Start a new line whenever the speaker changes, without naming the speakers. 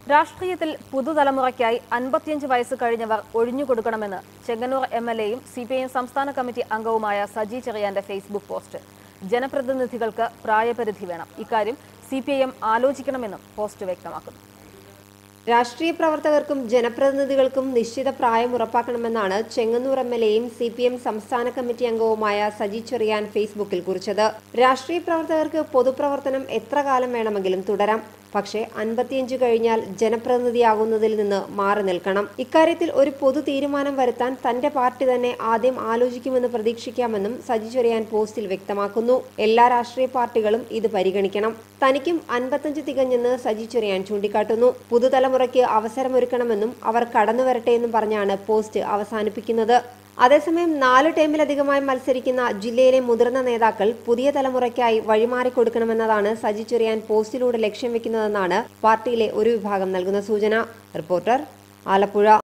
രാഷ്ട്രീയത്തിൽ പുതുതലമുറയ്ക്കായി അൻപത്തിയഞ്ച് വയസ്സ് കഴിഞ്ഞവർ ഒഴിഞ്ഞുകൊടുക്കണമെന്ന് ചെങ്ങന്നൂർ എം എൽ എയും സി പി ഐ എം സംസ്ഥാന കമ്മിറ്റി അംഗവുമായ സജി ചെറിയാന്റെ ഫേസ്ബുക്ക് പോസ്റ്റ് ജനപ്രതിനിധികൾക്ക് പ്രായപരിധി വേണം ഇക്കാര്യം സി പി ഐ എം ആലോചിക്കണമെന്നും പോസ്റ്റ് വ്യക്തമാക്കുന്നു
രാഷ്ട്രീയ പ്രവർത്തകർക്കും ജനപ്രതിനിധികൾക്കും നിശ്ചിത പ്രായം ഉറപ്പാക്കണമെന്നാണ് ചെങ്ങന്നൂർ എം എൽ എയും സി പി എം സംസ്ഥാന കമ്മിറ്റി അംഗവുമായ സജി ചെറിയാൻ ഫേസ്ബുക്കിൽ കുറിച്ചത് രാഷ്ട്രീയ പ്രവർത്തകർക്ക് പൊതുപ്രവർത്തനം എത്ര കാലം വേണമെങ്കിലും തുടരാം പക്ഷേ അൻപത്തിയഞ്ച് കഴിഞ്ഞാൽ ജനപ്രതിനിധിയാകുന്നതിൽ നിന്ന് മാറി നിൽക്കണം ഇക്കാര്യത്തിൽ ഒരു പൊതു തീരുമാനം വരുത്താൻ തന്റെ പാർട്ടി തന്നെ ആദ്യം ആലോചിക്കുമെന്ന് പ്രതീക്ഷിക്കാമെന്നും സജി ചെറിയാൻ പോസ്റ്റിൽ വ്യക്തമാക്കുന്നു എല്ലാ രാഷ്ട്രീയ പാർട്ടികളും ഇത് പരിഗണിക്കണം തനിക്കും അൻപത്തഞ്ച് തികഞ്ഞെന്ന് സജി ചെറിയാൻ ചൂണ്ടിക്കാട്ടുന്നു പുതുതലമുറയ്ക്ക് അവസരമൊരുക്കണമെന്നും അവർ കടന്നു വരട്ടെ എന്നും പറഞ്ഞാണ് പോസ്റ്റ് അവസാനിപ്പിക്കുന്നത് അതേസമയം നാല് ടൈമിലധികമായി മത്സരിക്കുന്ന ജില്ലയിലെ മുതിർന്ന നേതാക്കൾ പുതിയ തലമുറയ്ക്കായി വഴിമാറിക്കൊടുക്കണമെന്നതാണ് സജി ചെറിയാൻ പോസ്റ്റിലൂടെ ലക്ഷ്യം വെക്കുന്നതെന്നാണ് പാർട്ടിയിലെ ഒരു വിഭാഗം നൽകുന്ന സൂചന റിപ്പോർട്ടർ ആലപ്പുഴ